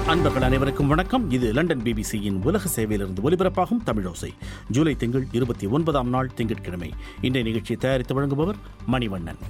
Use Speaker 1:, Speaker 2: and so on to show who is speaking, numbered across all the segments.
Speaker 1: அன்பர்கள் அனைவருக்கும் வணக்கம் இது லண்டன் பிபிசியின் உலக சேவையிலிருந்து ஒலிபரப்பாகும் தமிழோசை ஜூலை திங்கள் இருபத்தி ஒன்பதாம் நாள் திங்கட்கிழமை இன்றைய நிகழ்ச்சியை தயாரித்து வழங்குபவர் மணிவண்ணன்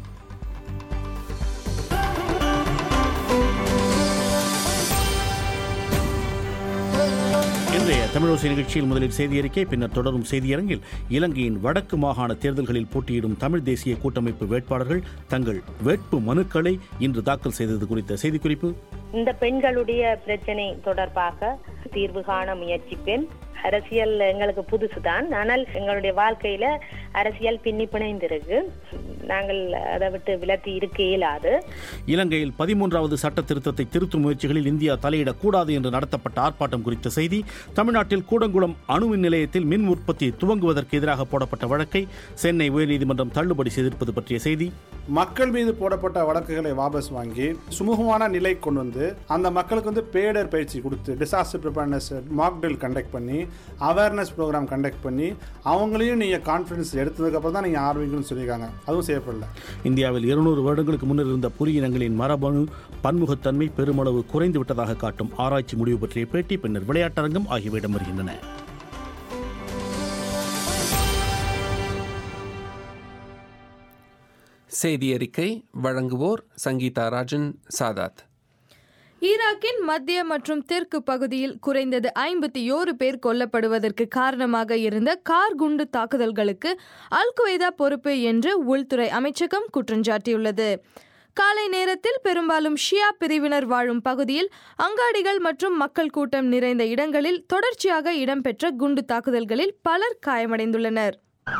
Speaker 1: இன்றைய தமிழோசை நிகழ்ச்சியில் முதலில் செய்தி அறிக்கை பின்னர் தொடரும் செய்தியரங்கில் இலங்கையின் வடக்கு மாகாண தேர்தல்களில் போட்டியிடும் தமிழ் தேசிய கூட்டமைப்பு வேட்பாளர்கள் தங்கள் வேட்பு மனுக்களை இன்று தாக்கல் செய்தது குறித்த செய்திக்குறிப்பு
Speaker 2: இந்த பெண்களுடைய பிரச்சனை தொடர்பாக தீர்வு காண முயற்சிப்பேன் அரசியல் எங்களுக்கு புதுசுதான் ஆனால் எங்களுடைய வாழ்க்கையில அரசியல் பின்னி பிணைந்திருக்கு நாங்கள் அதை விட்டு விலத்தி இருக்க இயலாது
Speaker 1: இலங்கையில் பதிமூன்றாவது சட்ட திருத்தத்தை திருத்தும் முயற்சிகளில் இந்தியா தலையிடக்கூடாது என்று நடத்தப்பட்ட ஆர்ப்பாட்டம் குறித்த செய்தி தமிழ்நாட்டில் கூடங்குளம் அணுமின் நிலையத்தில் மின் உற்பத்தி துவங்குவதற்கு எதிராக போடப்பட்ட வழக்கை சென்னை உயர்நீதிமன்றம் தள்ளுபடி செய்திருப்பது பற்றிய செய்தி
Speaker 3: மக்கள் மீது போடப்பட்ட வழக்குகளை வாபஸ் வாங்கி சுமூகமான நிலை கொண்டு வந்து அந்த மக்களுக்கு வந்து பேடர் பயிற்சி கொடுத்து டிசாஸ்டர் ப்ரிப்பேர்னஸ் மாக்டில் கண்டக்ட் பண்ணி அவேர்னஸ் ப்ரோக்ராம் கண்டக்ட் பண்ணி அவங்களையும் நீங்கள் கான்ஃபிடன்ஸ் எடுத்ததுக்கப்புறம் தான் நீங்கள் ஆரம்பிக்கணும்னு சொல்லியிருக்காங்க அதுவும் செய்யப்படல
Speaker 1: இந்தியாவில் இருநூறு வருடங்களுக்கு முன்னர் இருந்த புலி இனங்களின் மரபணு பன்முகத்தன்மை பெருமளவு குறைந்து விட்டதாக காட்டும் ஆராய்ச்சி முடிவு பற்றிய பேட்டி பின்னர் விளையாட்டரங்கம் ஆகியவை இடம்பெறுகின்றன
Speaker 4: செய்தி அறிக்கை வழங்குவோர் சங்கீதா ராஜன் சாதாத்
Speaker 5: ஈராக்கின் மத்திய மற்றும் தெற்கு பகுதியில் குறைந்தது ஐம்பத்தி ஓரு பேர் கொல்லப்படுவதற்கு காரணமாக இருந்த கார் குண்டு தாக்குதல்களுக்கு அல் குவைதா பொறுப்பு என்று உள்துறை அமைச்சகம் குற்றஞ்சாட்டியுள்ளது காலை நேரத்தில் பெரும்பாலும் ஷியா பிரிவினர் வாழும் பகுதியில் அங்காடிகள் மற்றும் மக்கள் கூட்டம் நிறைந்த இடங்களில் தொடர்ச்சியாக இடம்பெற்ற குண்டு தாக்குதல்களில் பலர் காயமடைந்துள்ளனர்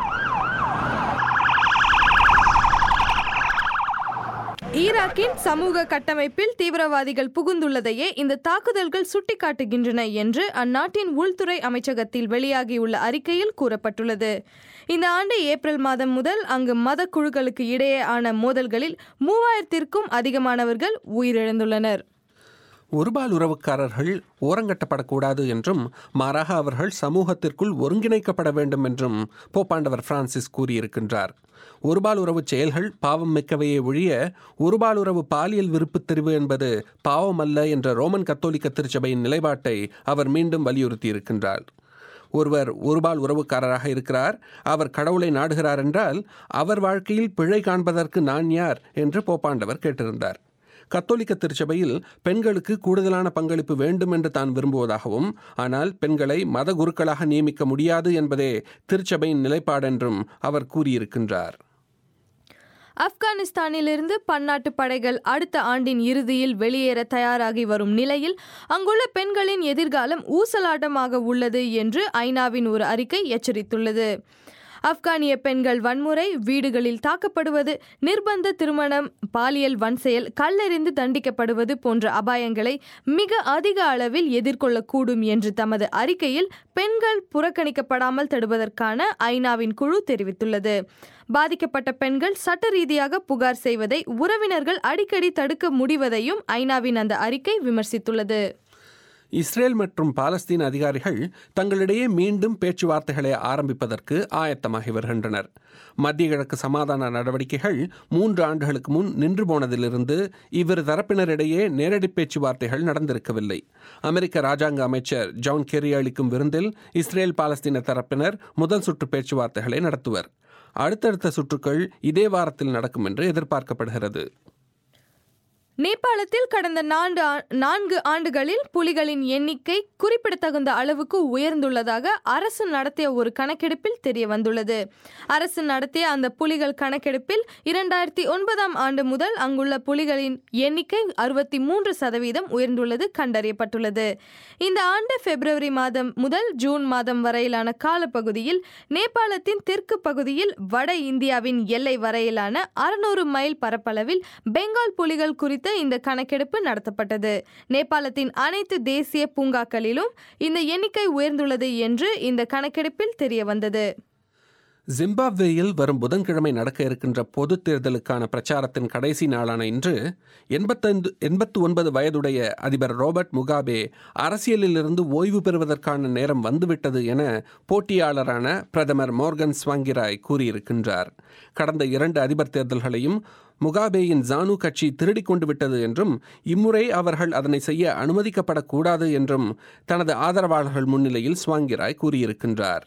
Speaker 5: ஈராக்கின் சமூக கட்டமைப்பில் தீவிரவாதிகள் புகுந்துள்ளதையே இந்த தாக்குதல்கள் சுட்டிக்காட்டுகின்றன என்று அந்நாட்டின் உள்துறை அமைச்சகத்தில் வெளியாகியுள்ள அறிக்கையில் கூறப்பட்டுள்ளது இந்த ஆண்டு ஏப்ரல் மாதம் முதல் அங்கு மத குழுக்களுக்கு இடையேயான மோதல்களில் மூவாயிரத்திற்கும் அதிகமானவர்கள் உயிரிழந்துள்ளனர்
Speaker 4: ஒருபால் உறவுக்காரர்கள் ஓரங்கட்டப்படக்கூடாது என்றும் மாறாக அவர்கள் சமூகத்திற்குள் ஒருங்கிணைக்கப்பட வேண்டும் என்றும் போப்பாண்டவர் பிரான்சிஸ் கூறியிருக்கின்றார் ஒருபால் உறவு செயல்கள் பாவம் மிக்கவையே ஒழிய ஒருபால் உறவு பாலியல் விருப்புத் தெரிவு என்பது பாவமல்ல என்ற ரோமன் கத்தோலிக்க திருச்சபையின் நிலைப்பாட்டை அவர் மீண்டும் வலியுறுத்தியிருக்கின்றார் ஒருவர் ஒருபால் உறவுக்காரராக இருக்கிறார் அவர் கடவுளை நாடுகிறார் என்றால் அவர் வாழ்க்கையில் பிழை காண்பதற்கு நான் யார் என்று போப்பாண்டவர் கேட்டிருந்தார் கத்தோலிக்க திருச்சபையில் பெண்களுக்கு கூடுதலான பங்களிப்பு வேண்டும் என்று தான் விரும்புவதாகவும் ஆனால் பெண்களை மத குருக்களாக நியமிக்க முடியாது என்பதே திருச்சபையின் நிலைப்பாடென்றும் அவர் கூறியிருக்கின்றார்
Speaker 5: ஆப்கானிஸ்தானிலிருந்து பன்னாட்டு படைகள் அடுத்த ஆண்டின் இறுதியில் வெளியேற தயாராகி வரும் நிலையில் அங்குள்ள பெண்களின் எதிர்காலம் ஊசலாட்டமாக உள்ளது என்று ஐநாவின் ஒரு அறிக்கை எச்சரித்துள்ளது ஆப்கானிய பெண்கள் வன்முறை வீடுகளில் தாக்கப்படுவது நிர்பந்த திருமணம் பாலியல் வன்செயல் கல்லெறிந்து தண்டிக்கப்படுவது போன்ற அபாயங்களை மிக அதிக அளவில் எதிர்கொள்ளக்கூடும் என்று தமது அறிக்கையில் பெண்கள் புறக்கணிக்கப்படாமல் தடுப்பதற்கான ஐநாவின் குழு தெரிவித்துள்ளது பாதிக்கப்பட்ட பெண்கள் சட்ட ரீதியாக புகார் செய்வதை உறவினர்கள் அடிக்கடி தடுக்க முடிவதையும் ஐநாவின் அந்த அறிக்கை விமர்சித்துள்ளது
Speaker 4: இஸ்ரேல் மற்றும் பாலஸ்தீன அதிகாரிகள் தங்களிடையே மீண்டும் பேச்சுவார்த்தைகளை ஆரம்பிப்பதற்கு ஆயத்தமாகி வருகின்றனர் மத்திய கிழக்கு சமாதான நடவடிக்கைகள் மூன்று ஆண்டுகளுக்கு முன் நின்று போனதிலிருந்து இவ்விரு தரப்பினரிடையே நேரடி பேச்சுவார்த்தைகள் நடந்திருக்கவில்லை அமெரிக்க ராஜாங்க அமைச்சர் ஜான் கெரி அளிக்கும் விருந்தில் இஸ்ரேல் பாலஸ்தீன தரப்பினர் முதல் சுற்று பேச்சுவார்த்தைகளை நடத்துவர் அடுத்தடுத்த சுற்றுக்கள் இதே வாரத்தில் நடக்கும் என்று எதிர்பார்க்கப்படுகிறது
Speaker 5: நேபாளத்தில் கடந்த நான்கு நான்கு ஆண்டுகளில் புலிகளின் எண்ணிக்கை குறிப்பிடத்தகுந்த அளவுக்கு உயர்ந்துள்ளதாக அரசு நடத்திய ஒரு கணக்கெடுப்பில் தெரிய வந்துள்ளது அரசு நடத்திய அந்த புலிகள் கணக்கெடுப்பில் இரண்டாயிரத்தி ஒன்பதாம் ஆண்டு முதல் அங்குள்ள புலிகளின் எண்ணிக்கை அறுபத்தி மூன்று சதவீதம் உயர்ந்துள்ளது கண்டறியப்பட்டுள்ளது இந்த ஆண்டு பிப்ரவரி மாதம் முதல் ஜூன் மாதம் வரையிலான காலப்பகுதியில் நேபாளத்தின் தெற்கு பகுதியில் வட இந்தியாவின் எல்லை வரையிலான அறுநூறு மைல் பரப்பளவில் பெங்கால் புலிகள் குறித்த இந்த கணக்கெடுப்பு நடத்தப்பட்டது நேபாளத்தின் அனைத்து தேசிய பூங்காக்களிலும் இந்த எண்ணிக்கை உயர்ந்துள்ளது என்று இந்த கணக்கெடுப்பில் தெரிய வந்தது
Speaker 4: ஜிம்பாப்வேயில் வரும் புதன்கிழமை நடக்க இருக்கின்ற பொதுத் தேர்தலுக்கான பிரச்சாரத்தின் கடைசி நாளான இன்று எண்பத்தைந்து எண்பத்து ஒன்பது வயதுடைய அதிபர் ரோபர்ட் முகாபே அரசியலிலிருந்து ஓய்வு பெறுவதற்கான நேரம் வந்துவிட்டது என போட்டியாளரான பிரதமர் மோர்கன் ஸ்வாங்கிராய் கூறியிருக்கின்றார் கடந்த இரண்டு அதிபர் தேர்தல்களையும் முகாபேயின் ஜானு கட்சி திருடிக் கொண்டு விட்டது என்றும் இம்முறை அவர்கள் அதனை செய்ய அனுமதிக்கப்படக்கூடாது என்றும் தனது ஆதரவாளர்கள் முன்னிலையில் ஸ்வாங்கிராய் கூறியிருக்கின்றார்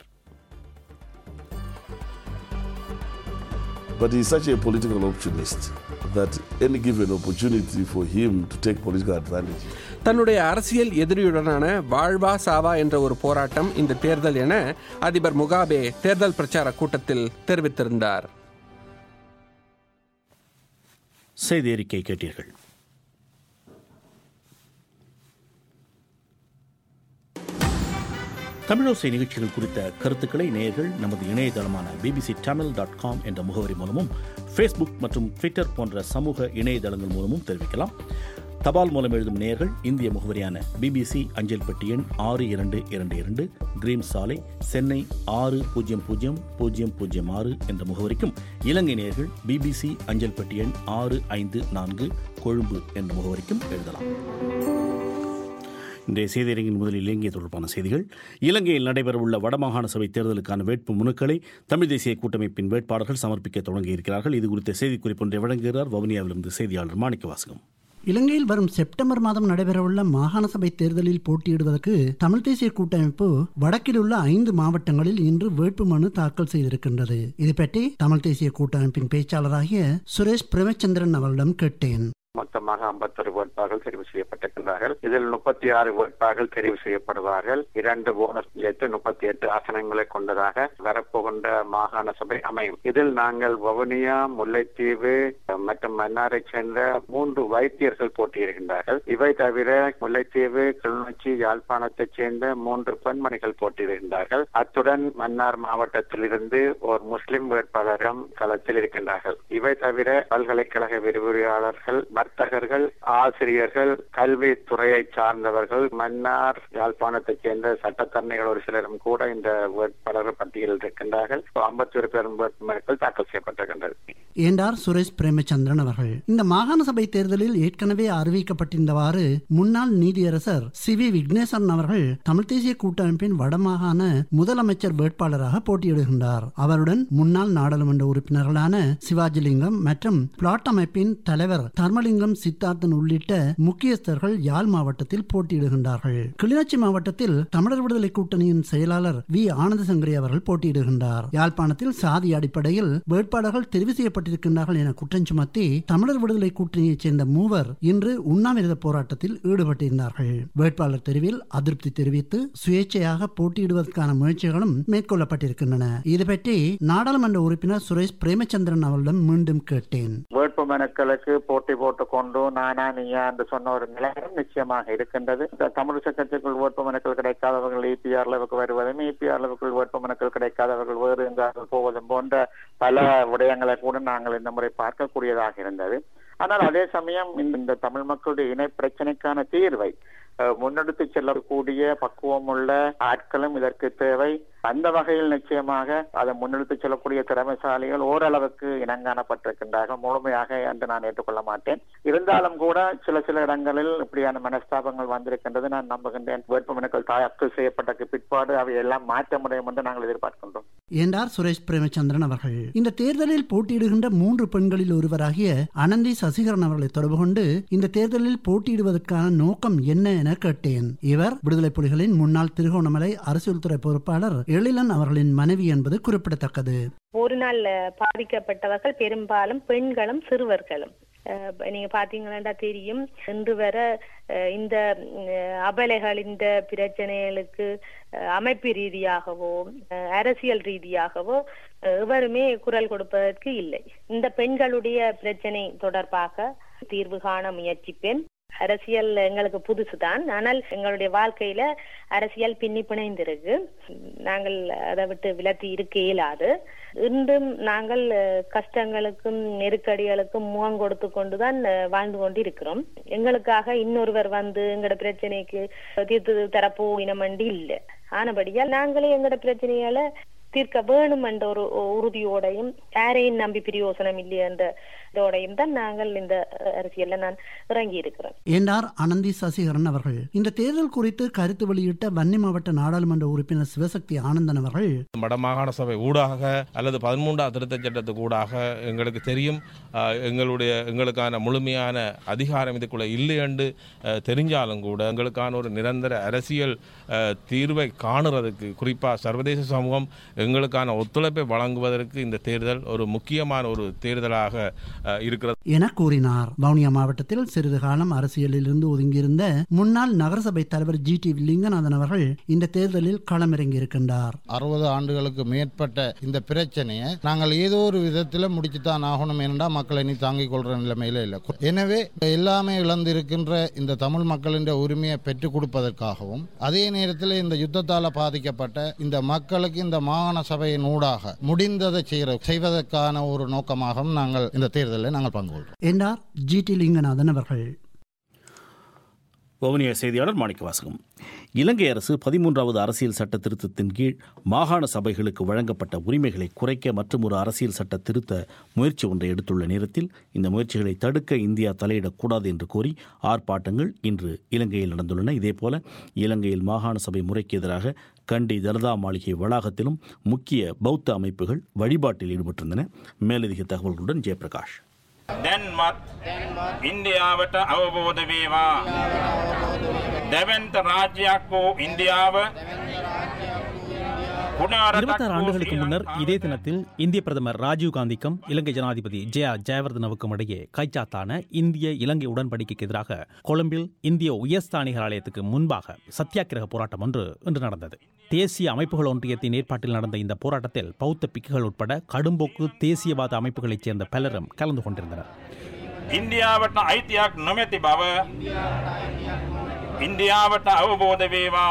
Speaker 6: But he's such a political opportunist that any given opportunity for him to take political advantage.
Speaker 4: தன்னுடைய அரசியல் எதிரியுடனான வாழ்வா சாவா என்ற ஒரு போராட்டம் இந்த தேர்தல் என அதிபர் முகாபே தேர்தல் பிரச்சார கூட்டத்தில் தெரிவித்திருந்தார்
Speaker 1: செய்தி அறிக்கை கேட்டீர்கள் தமிழோசை நிகழ்ச்சிகள் குறித்த கருத்துக்களை நேயர்கள் நமது இணையதளமான பிபிசி தமிழ் டாட் காம் என்ற முகவரி மூலமும் ஃபேஸ்புக் மற்றும் ட்விட்டர் போன்ற சமூக இணையதளங்கள் மூலமும் தெரிவிக்கலாம் தபால் மூலம் எழுதும் நேயர்கள் இந்திய முகவரியான பிபிசி அஞ்சல் பெட்டி எண் ஆறு இரண்டு இரண்டு இரண்டு கிரீம் சாலை சென்னை ஆறு பூஜ்ஜியம் பூஜ்ஜியம் பூஜ்ஜியம் பூஜ்ஜியம் ஆறு என்ற முகவரிக்கும் இலங்கை நேயர்கள் பிபிசி அஞ்சல் பெட்டி எண் ஆறு ஐந்து நான்கு கொழும்பு என்ற முகவரிக்கும் எழுதலாம் இன்றைய செய்தியரங்கின் முதலில் இலங்கை தொடர்பான செய்திகள் இலங்கையில் நடைபெறவுள்ள வடமாகாண சபை தேர்தலுக்கான வேட்பு மனுக்களை தமிழ் தேசிய கூட்டமைப்பின் வேட்பாளர்கள் சமர்ப்பிக்க தொடங்கியிருக்கிறார்கள் இது குறித்த செய்திக்குறிப்பு ஒன்றை வழங்குகிறார் வவுனியாவிலிருந்து செய்தியாளர் மாணிக்க வாசகம்
Speaker 7: இலங்கையில் வரும் செப்டம்பர் மாதம் நடைபெறவுள்ள மாகாண சபை தேர்தலில் போட்டியிடுவதற்கு தமிழ் தேசிய கூட்டமைப்பு வடக்கில் உள்ள ஐந்து மாவட்டங்களில் இன்று வேட்புமனு தாக்கல் செய்திருக்கின்றது இது பற்றி தமிழ் தேசிய கூட்டமைப்பின் பேச்சாளராகிய சுரேஷ் பிரேமச்சந்திரன் அவரிடம் கேட்டேன்
Speaker 8: மொத்தமாக ஐம்பத்தொரு வேட்பாளர்கள் தெரிவு செய்யப்பட்டிருக்கின்றார்கள் இதில் முப்பத்தி ஆறு வேட்பாளர்கள் தெரிவு செய்யப்படுவார்கள் இரண்டு போனஸ் சேர்த்து முப்பத்தி எட்டு ஆசனங்களை கொண்டதாக வரப்போகின்ற மாகாண சபை அமையும் இதில் நாங்கள் வவுனியா முல்லைத்தீவு மற்றும் மன்னாரை சேர்ந்த மூன்று வைத்தியர்கள் போட்டியிடுகின்றார்கள் இவை தவிர முல்லைத்தீவு கிளிநொச்சி யாழ்ப்பாணத்தைச் சேர்ந்த மூன்று பெண்மணிகள் போட்டியிடுகின்றார்கள் அத்துடன் மன்னார் மாவட்டத்திலிருந்து ஒரு முஸ்லிம் வேட்பாளரும் களத்தில் இருக்கின்றார்கள் இவை தவிர பல்கலைக்கழக விரிவுரையாளர்கள் வர்த்தகர்கள் ஆசிரியர்கள் கல்வித்துறையை சார்ந்தவர்கள் மன்னார் யாழ்ப்பாணத்தைச் சேர்ந்த சட்டத்தரணிகள் ஒரு சிலரும் கூட இந்த வேட்பாளர் பட்டியலில் இருக்கின்றார்கள் ஐம்பத்தி ஒரு பெரும் வேட்புமனுக்கள் தாக்கல் செய்யப்பட்டிருக்கின்றது
Speaker 7: என்றார் சுரேஷ் பிரேமச்சந்திரன் அவர்கள் இந்த மாகாண சபை தேர்தலில் ஏற்கனவே அறிவிக்கப்பட்டிருந்தவாறு முன்னாள் நீதியரசர் சி வி விக்னேஸ்வரன் அவர்கள் தமிழ் தேசிய கூட்டமைப்பின் வடமாகாண முதலமைச்சர் வேட்பாளராக போட்டியிடுகின்றார் அவருடன் முன்னாள் நாடாளுமன்ற உறுப்பினர்களான சிவாஜிலிங்கம் மற்றும் பிளாட் அமைப்பின் தலைவர் தர்மலிங்கம் சித்தார்த்தன் உள்ளிட்ட முக்கியஸ்தர்கள் யாழ் மாவட்டத்தில் போட்டியிடுகின்றார்கள் கிளிநொச்சி மாவட்டத்தில் தமிழர் விடுதலை கூட்டணியின் செயலாளர் வி ஆனந்தசங்கரி அவர்கள் போட்டியிடுகின்றார் யாழ்ப்பாணத்தில் சாதி அடிப்படையில் வேட்பாளர்கள் தெரிவு செய்யப்பட்டிருக்கின்றார்கள் என குற்றம் சுமத்தி தமிழர் விடுதலை கூட்டணியைச் சேர்ந்த மூவர் இன்று உண்ணாவிரத போராட்டத்தில் ஈடுபட்டிருந்தார்கள் வேட்பாளர் தெரிவில் அதிருப்தி தெரிவித்து சுயேட்சையாக போட்டியிடுவதற்கான முயற்சிகளும் மேற்கொள்ளப்பட்டிருக்கின்றன இது பற்றி நாடாளுமன்ற உறுப்பினர் சுரேஷ் பிரேமச்சந்திரன் அவர்களிடம் மீண்டும் கேட்டேன்
Speaker 8: வேட்பு மனுக்களுக்கு போட்டி போட்டுக் கொண்டு நானா நீயா என்று சொன்ன ஒரு நிலையம் நிச்சயமாக இருக்கின்றது இந்த தமிழ் சட்டத்திற்குள் வேட்பு மனுக்கள் கிடைக்காதவர்கள் இபிஆர் அளவுக்கு வருவதும் இபிஆர் அளவுக்குள் வேட்பு மனுக்கள் கிடைக்காதவர்கள் வேறு எங்காவது போவதும் போன்ற பல விடயங்களை கூட நாங்கள் இந்த முறை பார்க்கக்கூடியதாக இருந்தது ஆனால் அதே சமயம் இந்த தமிழ் மக்களுடைய இணை பிரச்சனைக்கான தீர்வை முன்னெடுத்து செல்லக்கூடிய பக்குவம் உள்ள ஆட்களும் இதற்கு தேவை அந்த வகையில் நிச்சயமாக அதை முன்னெடுத்து செல்லக்கூடிய திறமைசாலிகள் ஓரளவுக்கு இனங்காணப்பட்டிருக்கின்றார்கள் முழுமையாக என்று நான் ஏற்றுக்கொள்ள மாட்டேன் இருந்தாலும் கூட சில சில இடங்களில் இப்படியான மனஸ்தாபங்கள் வந்திருக்கின்றது நான் நம்புகின்றேன் வேட்புமனுக்கள் தாக்கல் செய்யப்பட்ட பிற்பாடு அவை எல்லாம் மாற்ற முடியும் என்று நாங்கள் எதிர்பார்க்கின்றோம்
Speaker 7: என்றார் சுரேஷ் பிரேமச்சந்திரன் அவர்கள் இந்த தேர்தலில் போட்டியிடுகின்ற மூன்று பெண்களில் ஒருவராகிய அனந்தி சசிகரன் அவர்களை தொடர்பு கொண்டு இந்த தேர்தலில் போட்டியிடுவதற்கான நோக்கம் என்ன என கேட்டேன் இவர் விடுதலை புலிகளின் முன்னாள் திருகோணமலை அரசியல் துறை பொறுப்பாளர் எழிலன் அவர்களின் மனைவி என்பது குறிப்பிடத்தக்கது
Speaker 2: ஒரு நாள் பாதிக்கப்பட்டவர்கள் பெரும்பாலும் பெண்களும் சிறுவர்களும் நீங்க பாத்தீங்கன்னா தெரியும் இன்று வர இந்த அபலைகள் இந்த பிரச்சனைகளுக்கு அமைப்பு ரீதியாகவோ அரசியல் ரீதியாகவோ எவருமே குரல் கொடுப்பதற்கு இல்லை இந்த பெண்களுடைய பிரச்சனை தொடர்பாக தீர்வு காண முயற்சிப்பேன் அரசியல் எங்களுக்கு புதுசுதான் ஆனால் எங்களுடைய வாழ்க்கையில அரசியல் பின்னி பிணைந்திருக்கு நாங்கள் அதை விட்டு விலத்தி இருக்க இயலாது இன்றும் நாங்கள் கஷ்டங்களுக்கும் நெருக்கடிகளுக்கும் முகம் கொடுத்து கொண்டுதான் வாழ்ந்து கொண்டு இருக்கிறோம் எங்களுக்காக இன்னொருவர் வந்து எங்களோட பிரச்சனைக்கு தீர்த்து தரப்போ இனமண்டி இல்லை ஆனபடியால் நாங்களே எங்களோட பிரச்சனையால தீர்க்க வேணும் என்ற ஒரு உறுதியோடையும் யாரையும் நம்பி பிரயோசனம் இல்லை என்ற இதோடையும் தான் நாங்கள் இந்த அரசியல்ல நான் இறங்கி இருக்கிறேன்
Speaker 7: என்றார் அனந்தி சசிகரன் அவர்கள் இந்த தேர்தல் குறித்து கருத்து வெளியிட்ட வன்னி மாவட்ட நாடாளுமன்ற உறுப்பினர் சிவசக்தி ஆனந்தன் அவர்கள்
Speaker 9: வடமாகாண சபை ஊடாக அல்லது பதிமூன்றாம் திருத்தச் சட்டத்துக்கு ஊடாக எங்களுக்கு தெரியும் அஹ், எங்களுடைய எங்களுக்கான முழுமையான அதிகாரம் இதுக்குள்ள இல்லை என்று அஹ், தெரிஞ்சாலும் கூட எங்களுக்கான ஒரு நிரந்தர அரசியல் அஹ், தீர்வை காணுறதுக்கு குறிப்பாக சர்வதேச சமூகம் எங்களுக்கான ஒத்துழைப்பை வழங்குவதற்கு இந்த தேர்தல் ஒரு முக்கியமான ஒரு தேர்தலாக அஹ், இருக்கிறது
Speaker 7: என கூறினார் வவுனியா மாவட்டத்தில் சிறிது காலம் அரசியலில் இருந்து ஒதுங்கியிருந்த முன்னாள் நகரசபை தலைவர் ஜி டி லிங்கநாதன் அவர்கள் இந்த தேர்தலில் களமிறங்கி இருக்கின்றார்
Speaker 10: அறுபது ஆண்டுகளுக்கு மேற்பட்ட இந்த பிரச்சனையை நாங்கள் ஏதோ ஒரு விதத்தில் முடிச்சுத்தான் ஆகணும் ஏனென்றா மக்களை இனி தாங்கிக் கொள்ற நிலைமையில இல்லை எனவே எல்லாமே இழந்திருக்கின்ற இந்த தமிழ் மக்களின் உரிமையை பெற்றுக் கொடுப்பதற்காகவும் அதே நேரத்தில் இந்த யுத்தத்தால் பாதிக்கப்பட்ட இந்த மக்களுக்கு இந்த மாகாண சபையின் ஊடாக முடிந்ததை செய்கிற செய்வதற்கான ஒரு நோக்கமாகவும் நாங்கள் இந்த தேர்தலில் நாங்கள் பங்கு கொள்கிறோம்
Speaker 7: என்றார் ஜி டி லிங்கநாதன் அவர்கள்
Speaker 1: வவுனியா செய்தியாளர் மாணிக்கவாசகம் இலங்கை அரசு பதிமூன்றாவது அரசியல் சட்ட திருத்தத்தின் கீழ் மாகாண சபைகளுக்கு வழங்கப்பட்ட உரிமைகளை குறைக்க மற்றும் ஒரு அரசியல் சட்ட திருத்த முயற்சி ஒன்றை எடுத்துள்ள நேரத்தில் இந்த முயற்சிகளை தடுக்க இந்தியா தலையிடக்கூடாது என்று கோரி ஆர்ப்பாட்டங்கள் இன்று இலங்கையில் நடந்துள்ளன இதேபோல இலங்கையில் மாகாண சபை முறைக்கு எதிராக கண்டி தர்தா மாளிகை வளாகத்திலும் முக்கிய பௌத்த அமைப்புகள் வழிபாட்டில் ஈடுபட்டிருந்தன மேலதிக தகவல்களுடன் ஜெயபிரகாஷ்
Speaker 11: දැන්මත් ඉන්දියාවට අවබෝධ වේවා දැවන්ත රාජ්‍යයක් වූ ඉන්දියාව
Speaker 12: இருபத்தாறு ஆண்டுகளுக்கு முன்னர் இதே தினத்தில் இந்திய பிரதமர் ராஜீவ் காந்திக்கும் இலங்கை ஜனாதிபதி ஜெயா ஜெயவர்தனவுக்கும் இடையே கைச்சாத்தான இந்திய இலங்கை உடன்படிக்கைக்கு எதிராக கொழும்பில் இந்திய உயர்ஸ்தானிகர் ஆலயத்துக்கு முன்பாக சத்தியாகிரக போராட்டம் ஒன்று இன்று நடந்தது தேசிய அமைப்புகள் ஒன்றியத்தின் ஏற்பாட்டில் நடந்த இந்த போராட்டத்தில் பௌத்த பிக்குகள் உட்பட கடும்போக்கு தேசியவாத அமைப்புகளைச் சேர்ந்த பலரும் கலந்து கொண்டிருந்தனர்
Speaker 11: ඉන්දියාවට අයිතියක් නොමැති බව ඉන්දියාවට අවබෝධ වේවා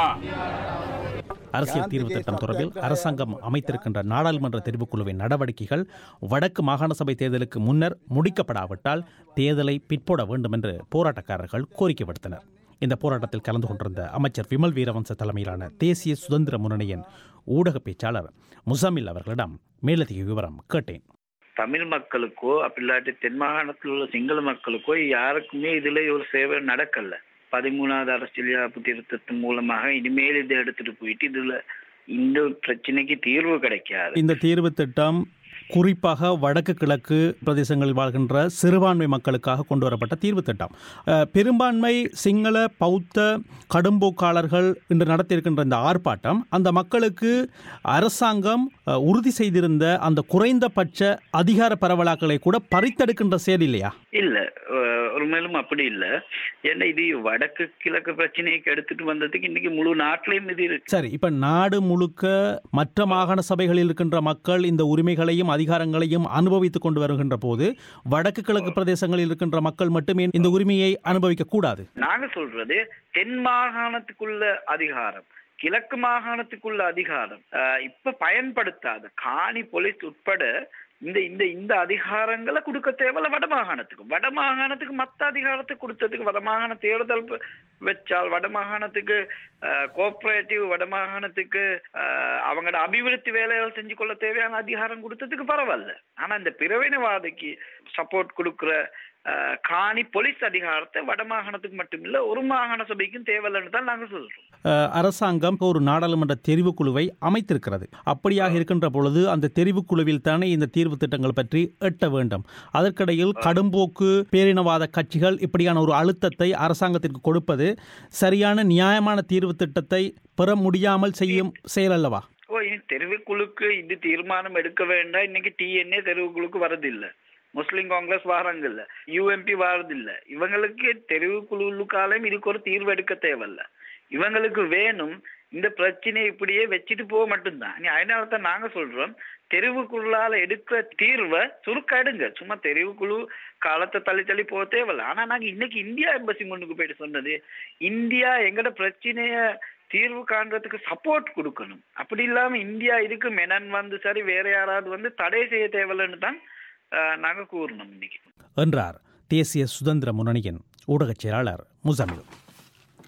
Speaker 12: அரசியல் தீர்வு திட்டம் தொடர்பில் அரசாங்கம் அமைத்திருக்கின்ற நாடாளுமன்ற தெரிவுக்குழுவின் நடவடிக்கைகள் வடக்கு மாகாண சபை தேர்தலுக்கு முன்னர் முடிக்கப்படாவிட்டால் தேர்தலை பிற்போட வேண்டும் என்று போராட்டக்காரர்கள் கோரிக்கை விடுத்தனர் இந்த போராட்டத்தில் கலந்து கொண்டிருந்த அமைச்சர் விமல் வீரவன்ச தலைமையிலான தேசிய சுதந்திர முன்னணியின் ஊடக பேச்சாளர் முசாமில் அவர்களிடம் மேலதிக விவரம் கேட்டேன்
Speaker 13: தமிழ் மக்களுக்கோ அப்படி இல்லாட்டி தென் மாகாணத்தில் உள்ள சிங்கள மக்களுக்கோ யாருக்குமே இதுல ஒரு சேவை நடக்கல பதிமூணாவது அரசியல் யாப்பு திருத்தத்தின் மூலமாக இனிமேல் இதை எடுத்துட்டு போயிட்டு இதுல இந்த பிரச்சனைக்கு தீர்வு கிடைக்காது
Speaker 12: இந்த தீர்வு திட்டம் குறிப்பாக வடக்கு கிழக்கு பிரதேசங்களில் வாழ்கின்ற சிறுபான்மை மக்களுக்காக கொண்டு வரப்பட்ட தீர்வு திட்டம் அஹ், பெரும்பான்மை சிங்கள பௌத்த கடும்போக்காளர்கள் இன்று நடத்தியிருக்கின்ற இந்த ஆர்ப்பாட்டம் அந்த மக்களுக்கு அரசாங்கம் அஹ், உறுதி செய்திருந்த அந்த குறைந்தபட்ச அதிகார பரவலாக்களை கூட பறித்தெடுக்கின்ற செயல் இல்லையா
Speaker 13: இல்ல அஹ், ஒரு மேலும் அப்படி இல்ல ஏன்னா இது வடக்கு கிழக்கு பிரச்சனைக்கு எடுத்துட்டு வந்ததுக்கு இன்னைக்கு முழு நாட்டிலையும் இது இருக்கு
Speaker 12: சரி இப்ப நாடு முழுக்க மற்ற மாகாண சபைகளில் இருக்கின்ற மக்கள் இந்த உரிமைகளையும் அதிகாரங்களையும் அனுபவித்துக் கொண்டு வருகின்ற போது வடக்கு கிழக்கு பிரதேசங்களில் இருக்கின்ற மக்கள் மட்டுமே இந்த உரிமையை அனுபவிக்க கூடாது
Speaker 13: நாங்க சொல்றது தென் மாகாணத்துக்குள்ள அதிகாரம் கிழக்கு மாகாணத்துக்குள்ள அதிகாரம் அஹ், இப்ப பயன்படுத்தாத காணி போலீஸ் உட்பட இந்த இந்த இந்த அதிகாரங்களை கொடுக்க தேவையில்ல வட மாகாணத்துக்கு வட மாகாணத்துக்கு மத்த அதிகாரத்தை கொடுத்ததுக்கு வட மாகாண தேர்தல் ப- வச்சால் வட மாகாணத்துக்கு கோஆபரேட்டிவ் வட மாகாணத்துக்கு அஹ், அவங்களோட அபிவிருத்தி வேலைகள் செஞ்சு கொள்ள தேவையான அதிகாரம் கொடுத்ததுக்கு பரவாயில்ல ஆனா இந்த பிறவினவாதிக்கு சப்போர்ட் கொடுக்கிற அஹ், காணி போலீஸ் அதிகாரத்தை வட மாகாணத்துக்கு மட்டும் இல்ல ஒரு மாகாண சபைக்கும் தேவையில்லைன்னு தான் நாங்க சொல்றோம்
Speaker 12: அஹ், அரசாங்கம் ஒரு நாடாளுமன்ற தெரிவுக்குழுவை அமைத்திருக்கிறது அப்படியாக இருக்கின்ற பொழுது அந்த தெரிவுக்குழுவில் தானே இந்த தீர்வு திட்டங்கள் பற்றி எட்ட வேண்டும் அதற்கிடையில் கடும்போக்கு பேரினவாத கட்சிகள் இப்படியான ஒரு அழுத்தத்தை அரசாங்கத்திற்கு கொடுப்பது சரியான நியாயமான தீர்வு திட்டத்தை பெற முடியாமல் செய்யும் செயல் அல்லவா
Speaker 13: ஓ இனி தெரிவுக்குழுக்கு இது தீர்மானம் எடுக்க வேண்டாம் இன்னைக்கு டிஎன்ஏ தெரிவுக்குழுக்கு வரதில்லை முஸ்லிம் காங்கிரஸ் வாராங்க இல்ல யூஎம்பி வாரதில்ல இவங்களுக்கு தெரிவுக்குழுக்காலையும் இதுக்கு ஒரு தீர்வு எடுக்க தேவையில்ல இவங்களுக்கு வேணும் இந்த பிரச்சனையை இப்படியே வச்சுட்டு போக மட்டும்தான் நீ அதனால தான் நாங்க சொல்றோம் தெரிவுக்குள்ளால எடுக்கிற தீர்வை சுருக்க எடுங்க சும்மா தெரிவுக்குழு காலத்தை தள்ளி தள்ளி போக தேவையில்ல ஆனா நாங்க இன்னைக்கு இந்தியா எம்பசி முன்னுக்கு போயிட்டு சொன்னது இந்தியா எங்கட பிரச்சனைய தீர்வு காண்றதுக்கு சப்போர்ட் கொடுக்கணும் அப்படி இல்லாம இந்தியா இதுக்கு மெனன் வந்து சரி வேற யாராவது வந்து தடை செய்ய தேவையில்லைன்னு தான் ஆஹ், நாங்க கூறணும் இன்னைக்கு
Speaker 12: என்றார் தேசிய சுதந்திர முன்னணியின் ஊடகச் செயலாளர் முசமில்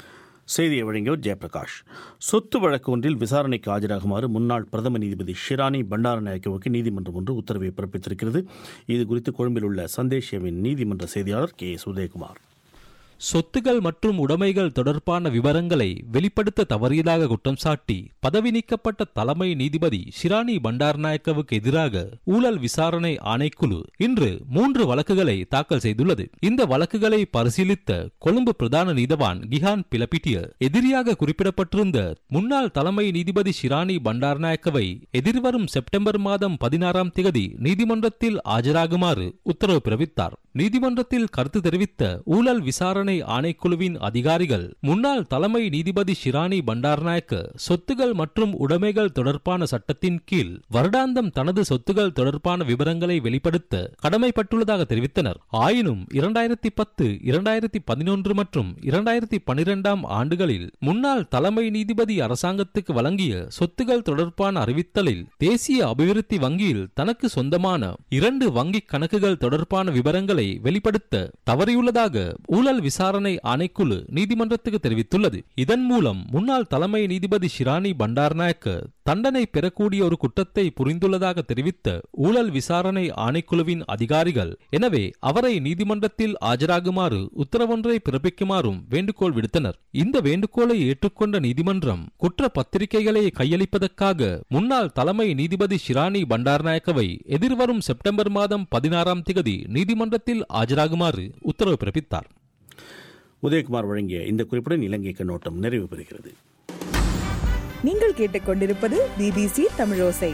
Speaker 1: செய்தியை வழங்கியவர் ஜெயபிரகாஷ் சொத்து வழக்கு ஒன்றில் விசாரணைக்கு ஆஜராகுமாறு முன்னாள் பிரதம நீதிபதி ஷிரானி பண்டாரநாயக்கவுக்கு நீதிமன்றம் ஒன்று உத்தரவை பிறப்பித்திருக்கிறது இது குறித்து கொழும்பில் உள்ள சந்தேஷியவின் நீதிமன்ற செய்தியாளர் கே எஸ் உதயகுமார்
Speaker 14: சொத்துகள் மற்றும் உடைமைகள் தொடர்பான விவரங்களை வெளிப்படுத்த தவறியதாக குற்றம் சாட்டி பதவி நீக்கப்பட்ட தலைமை நீதிபதி ஷிரானி பண்டாரநாயக்கவுக்கு எதிராக ஊழல் விசாரணை ஆணைக்குழு இன்று மூன்று வழக்குகளை தாக்கல் செய்துள்ளது இந்த வழக்குகளை பரிசீலித்த கொழும்பு பிரதான நீதவான் கிஹான் பிலப்பிட்டிய எதிரியாக குறிப்பிடப்பட்டிருந்த முன்னாள் தலைமை நீதிபதி ஷிரானி பண்டாரநாயக்கவை எதிர்வரும் செப்டம்பர் மாதம் பதினாறாம் தேதி நீதிமன்றத்தில் ஆஜராகுமாறு உத்தரவு பிறப்பித்தார் நீதிமன்றத்தில் கருத்து தெரிவித்த ஊழல் விசாரணை ஆணைக்குழுவின் அதிகாரிகள் முன்னாள் தலைமை நீதிபதி ஷிரானி பண்டார்நாயக்க சொத்துகள் மற்றும் உடைமைகள் தொடர்பான சட்டத்தின் கீழ் வருடாந்தம் தனது சொத்துகள் தொடர்பான விவரங்களை வெளிப்படுத்த கடமைப்பட்டுள்ளதாக தெரிவித்தனர் ஆயினும் இரண்டாயிரத்தி பத்து இரண்டாயிரத்தி பதினொன்று மற்றும் இரண்டாயிரத்தி பனிரெண்டாம் ஆண்டுகளில் முன்னாள் தலைமை நீதிபதி அரசாங்கத்துக்கு வழங்கிய சொத்துகள் தொடர்பான அறிவித்தலில் தேசிய அபிவிருத்தி வங்கியில் தனக்கு சொந்தமான இரண்டு வங்கிக் கணக்குகள் தொடர்பான விவரங்களை வெளிப்படுத்த தவறியுள்ளதாக ஊழல் விசாரணை ஆணைக்குழு நீதிமன்றத்துக்கு தெரிவித்துள்ளது இதன் மூலம் முன்னாள் தலைமை நீதிபதி ஷிரானி பண்டார்நாயக்க தண்டனை பெறக்கூடிய ஒரு குற்றத்தை புரிந்துள்ளதாக தெரிவித்த ஊழல் விசாரணை ஆணைக்குழுவின் அதிகாரிகள் எனவே அவரை நீதிமன்றத்தில் ஆஜராகுமாறு உத்தரவொன்றை பிறப்பிக்குமாறும் வேண்டுகோள் விடுத்தனர் இந்த வேண்டுகோளை ஏற்றுக்கொண்ட நீதிமன்றம் குற்ற பத்திரிகைகளை கையளிப்பதற்காக முன்னாள் தலைமை நீதிபதி ஷிரானி பண்டார்நாயக்கவை எதிர்வரும் செப்டம்பர் மாதம் பதினாறாம் தேதி நீதிமன்றத்தில் ஆஜராகுமாறு உத்தரவு பிறப்பித்தார்
Speaker 1: உதயகுமார் வழங்கிய இந்த குறிப்புடன் இலங்கை கண்ணோட்டம் நிறைவு பெறுகிறது
Speaker 15: நீங்கள் கேட்டுக்கொண்டிருப்பது பிபிசி தமிழோசை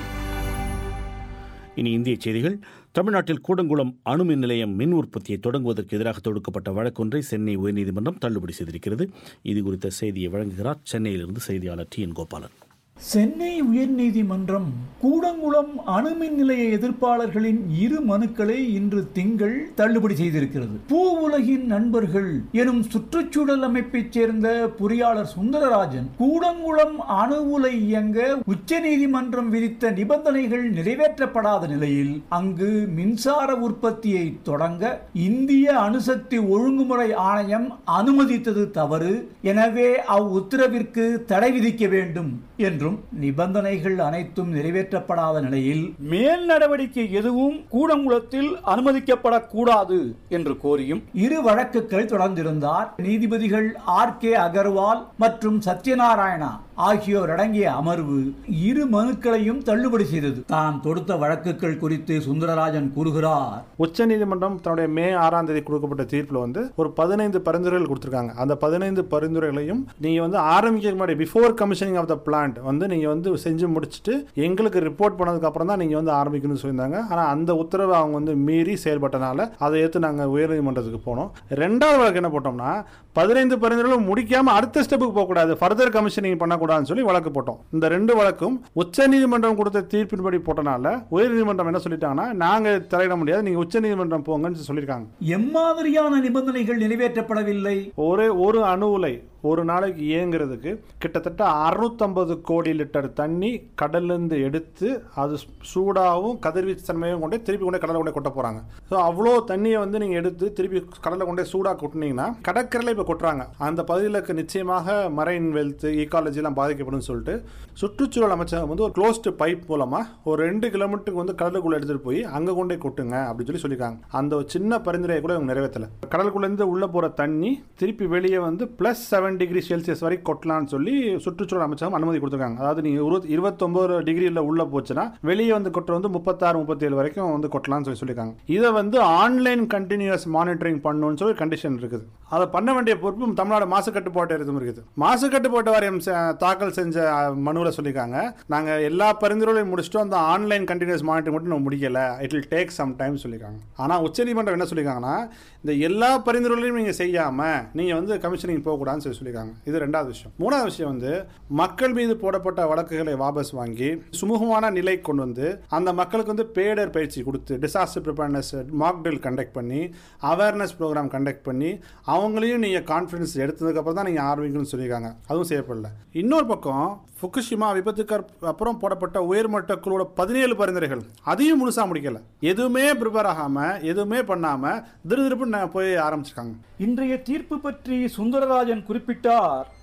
Speaker 1: இனி இந்திய செய்திகள் தமிழ்நாட்டில் கூடங்குளம் அணுமின் நிலையம் மின் உற்பத்தியை தொடங்குவதற்கு எதிராக தொடுக்கப்பட்ட வழக்கொன்றை சென்னை உயர்நீதிமன்றம் தள்ளுபடி செய்திருக்கிறது இது குறித்த செய்தியை வழங்குகிறார் சென்னையிலிருந்து செய்தியாளர் டி என் கோபாலன்
Speaker 16: சென்னை உயர்நீதிமன்றம் கூடங்குளம் அணுமின் நிலைய எதிர்ப்பாளர்களின் இரு மனுக்களை இன்று திங்கள் தள்ளுபடி செய்திருக்கிறது பூ உலகின் நண்பர்கள் எனும் சுற்றுச்சூழல் அமைப்பைச் சேர்ந்த பொறியாளர் சுந்தரராஜன் கூடங்குளம் அணு உலை இயங்க உச்சநீதிமன்றம் விதித்த நிபந்தனைகள் நிறைவேற்றப்படாத நிலையில் அங்கு மின்சார உற்பத்தியை தொடங்க இந்திய அணுசக்தி ஒழுங்குமுறை ஆணையம் அனுமதித்தது தவறு எனவே அவ்வுத்தரவிற்கு தடை விதிக்க வேண்டும் என்றும் நிபந்தனைகள் அனைத்தும் நிறைவேற்றப்படாத நிலையில் மேல் நடவடிக்கை எதுவும் கூடங்குளத்தில் அனுமதிக்கப்படக்கூடாது என்று கோரியும் இரு வழக்குகள் தொடர்ந்திருந்தார் நீதிபதிகள் ஆர் கே அகர்வால் மற்றும் சத்யநாராயணா ஆகியோர் அடங்கிய அமர்வு இரு மனுக்களையும் தள்ளுபடி செய்தது தான் தொடுத்த வழக்குகள் குறித்து சுந்தரராஜன் கூறுகிறார்
Speaker 3: உச்சநீதிமன்றம் தன்னுடைய மே ஆறாம் தேதி கொடுக்கப்பட்ட தீர்ப்பில் வந்து ஒரு பதினைந்து பரிந்துரைகள் கொடுத்துருக்காங்க அந்த பதினைந்து பரிந்துரைகளையும் நீங்க வந்து ஆரம்பிக்க முன்னாடி before commissioning of the plant வந்து நீங்க வந்து செஞ்சு முடிச்சுட்டு எங்களுக்கு ரிப்போர்ட் பண்ணதுக்கு அப்புறம் தான் நீங்க வந்து ஆரம்பிக்கணும்னு சொல்லியிருந்தாங்க ஆனா அந்த உத்தரவை அவங்க வந்து மீறி செயல்பட்டனால அதை ஏற்று நாங்கள் உயர்நீதிமன்றத்துக்கு போனோம் ரெண்டாவது வழக்கு என்ன போட்டோம்னா பதினைந்து பரிந்துரைகளும் முடிக்காம அடுத்த ஸ்டெப்புக்கு போகக்கூடாது ஃபர்தர் கமிஷனிங் பண்ணக்கூடாதுன்னு சொல்லி வழக்கு போட்டோம் இந்த ரெண்டு வழக்கும் உச்சநீதிமன்றம் கொடுத்த தீர்ப்பின்படி போட்டனால உயர்நீதிமன்றம் என்ன சொல்லிட்டாங்கன்னா நாங்க தலையிட முடியாது நீங்க உச்சநீதிமன்றம் போங்கன்னு சொல்லியிருக்காங்க
Speaker 16: எம்மாதிரியான நிபந்தனைகள் நிறைவேற்றப்படவில்லை
Speaker 3: ஒரே ஒரு அணு உலை ஒரு நாளைக்கு இயங்குறதுக்கு கிட்டத்தட்ட அறுநூத்தம்பது கோடி லிட்டர் தண்ணி கடல்லேருந்து எடுத்து அது சூடாகவும் கதிர்வீச்சு தன்மையும் கொண்டு திருப்பி கொண்டே கடலை கொண்டே கொட்ட போகிறாங்க ஸோ அவ்வளோ தண்ணியை வந்து நீங்கள் எடுத்து திருப்பி கடலை கொண்டே சூடாக கொட்டினீங்கன்னா கடற்கரையில் இப்போ கொட்டுறாங்க அந்த பகுதியில் நிச்சயமாக மரைன் வெல்த் ஈக்காலஜிலாம் பாதிக்கப்படும் சொல்லிட்டு சுற்றுச்சூழல் அமைச்சகம் வந்து ஒரு க்ளோஸ்டு பைப் மூலமாக ஒரு ரெண்டு கிலோமீட்டருக்கு வந்து கடலுக்குள்ளே எடுத்துகிட்டு போய் அங்கே கொண்டே கொட்டுங்க அப்படின்னு சொல்லி சொல்லியிருக்காங்க அந்த ஒரு சின்ன பரிந்துரையை கூட இவங்க நிறைவேற்றலை கடலுக்குள்ளேருந்து உள்ளே போகிற தண்ணி திருப்பி வெளியே வந்து ப்ளஸ் செவன் டிகிரி செல்சியஸ் வரை கொட்டலாம்னு சொல்லி சுற்றுச்சூழல் அமைச்சகம் அனுமதி கொடுத்துருக்காங்க அதாவது நீங்கள் இருபத்தி இருபத்தொம்பது டிகிரியில் உள்ள போச்சுன்னா வெளியே வந்து கொட்டுற வந்து முப்பத்தாறு முப்பத்தேழு வரைக்கும் வந்து கொட்டலாம்னு சொல்லி சொல்லியிருக்காங்க இதை வந்து ஆன்லைன் கண்டினியூஸ் மானிட்டரிங் பண்ணணும்னு சொல்லி கண்டிஷன் இருக்குது அதை பண்ண வேண்டிய பொறுப்பு தமிழ்நாடு மாசு கட்டுப்பாட்டு வாரியம் இருக்குது மாசு கட்டுப்பாட்டு வாரியம் செ- தாக்கல் செஞ்ச மனுவில் சொல்லியிருக்காங்க நாங்கள் எல்லா பரிந்துரைகளையும் முடிச்சுட்டோம் அந்த ஆன்லைன் கண்டினியூஸ் மானிட்டரிங் மட்டும் நம்ம முடிக்கல it will take some time சொல்லியிருக்காங்க ஆனால் உச்சநீதிமன்றம் என்ன சொல்லியிருக்காங்கன்னா இந்த எல்லா பரிந்துரைகளையும் நீங்கள் செய்யாமல் நீங்கள் வந்து கமிஷனிங் போகக்கூடாதுன்னு சொல்லி சொல்லியிருக்காங்க இது ரெண்டாவது விஷயம் மூணாவது விஷயம் வந்து மக்கள் மீது போடப்பட்ட வழக்குகளை வாபஸ் வாங்கி சுமூகமான நிலை கொண்டு வந்து அந்த மக்களுக்கு வந்து பேடர் பயிற்சி கொடுத்து disaster preparedness mock drill conduct பண்ணி அவேர்னஸ் ப்ரோக்ராம் கண்டக்ட் பண்ணி அவங்களையும் நீங்கள் கான்ஃபிடன்ஸ் எடுத்ததுக்கப்புறம் தான் நீங்கள் ஆரம்பிக்கணும்னு சொல்லியிருக்காங்க அதுவும் செய்யப்படல இன்னொரு பக்கம் ஃபுகுஷிமா விபத்துக்கு அப்~ அப்புறம் போடப்பட்ட உயர்மட்ட குழுவோட பதினேழு பரிந்துரைகள் அதையும் முழுசா முடிக்கல எதுவுமே ப்ரிப்பேர் ஆகாம எதுவுமே பண்ணாம திருதிருப்பு போய் ஆரம்பிச்சிருக்காங்க
Speaker 16: இன்றைய தீர்ப்பு பற்றி சுந்தரராஜன் குறிப்பிட்டார்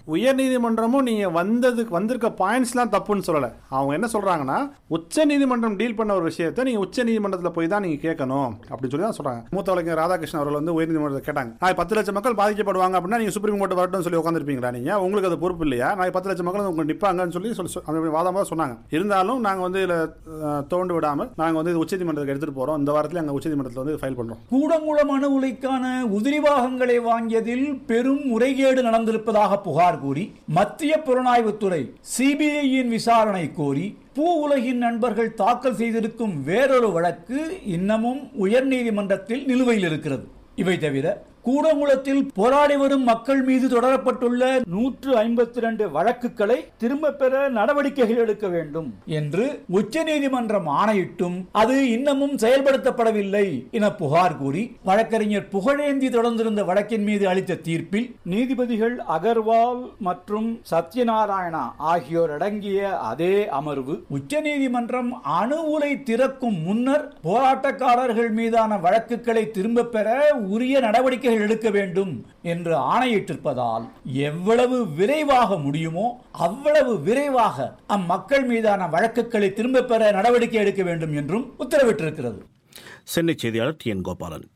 Speaker 3: உயர் நீதிமன்றமும் நீங்க வந்ததுக்கு வந்திருக்க பாயிண்ட்ஸ்லாம் தப்புன்னு சொல்லல அவங்க என்ன சொல்றாங்கன்னா உச்ச நீதிமன்றம் டீல் பண்ண ஒரு விஷயத்தை நீங்க உச்ச நீதிமன்றத்தில் போய் தான் நீங்க கேட்கணும் அப்படின்னு சொல்லி தான் சொல்றாங்க மூத்த வழக்கறிஞர் ராதாகிருஷ்ணன் அவர்கள் வந்து உயர் நீதிமன்றத்தை கேட்டாங்க நான் பத்து லட்சம் மக்கள் பாதிக்கப்படுவாங்க அப்படின்னா நீங்க சுப்ரீம் கோர்ட் வரட்டும் சொல்லி உட்காந்துருப்பீங்களா நீங்க உங்களுக்கு அது பொறுப்பு இல்லையா நான் பத்து லட்சம் மக்கள் உங்களுக்கு நிப்பாங்கன்னு சொல்லி சொல்லி சொ- அந்த வாதமாக சொன்னாங்க இருந்தாலும் நாங்க வந்து இதுல அஹ், தோண்டு விடாமல் நாங்க வந்து இது உச்சநீதிமன்றத்துக்கு எடுத்துட்டு போறோம் இந்த வாரத்தில் அங்க உச்சநீதிமன்றத்தில் வந்து ஃபைல் பண்றோம்
Speaker 16: கூடங்குளம் அணு உலைக்கான உதிரிபாகங்களை வாங்கியதில் பெரும் முறைகேடு நடந்திருப்பதாக புகார் கூறி மத்திய புலனாய்வுத்துறை சிபிஐயின் விசாரணை கோரி பூ உலகின் நண்பர்கள் தாக்கல் செய்திருக்கும் வேறொரு வழக்கு இன்னமும் உயர்நீதிமன்றத்தில் நிலுவையில் இருக்கிறது இவை தவிர கூடங்குளத்தில் போராடி வரும் மக்கள் மீது தொடரப்பட்டுள்ள நூற்று ஐம்பத்தி ரெண்டு வழக்குகளை திரும்ப பெற நடவடிக்கைகள் எடுக்க வேண்டும் என்று உச்சநீதிமன்றம் ஆணையிட்டும் அது இன்னமும் செயல்படுத்தப்படவில்லை என புகார் கூறி வழக்கறிஞர் புகழேந்தி தொடர்ந்திருந்த வழக்கின் மீது அளித்த தீர்ப்பில் நீதிபதிகள் அகர்வால் மற்றும் சத்யநாராயணா ஆகியோர் அடங்கிய அதே அமர்வு உச்சநீதிமன்றம் அணு உலை திறக்கும் முன்னர் போராட்டக்காரர்கள் மீதான வழக்குகளை திரும்ப பெற உரிய நடவடிக்கைகள் எடுக்க வேண்டும் என்று ஆணையிட்டிருப்பதால் எவ்வளவு விரைவாக முடியுமோ அவ்வளவு விரைவாக அம்மக்கள் மீதான வழக்குகளை திரும்ப பெற நடவடிக்கை எடுக்க வேண்டும் என்றும் உத்தரவிட்டிருக்கிறது
Speaker 1: சென்னை செய்தியாளர் டி என் கோபாலன்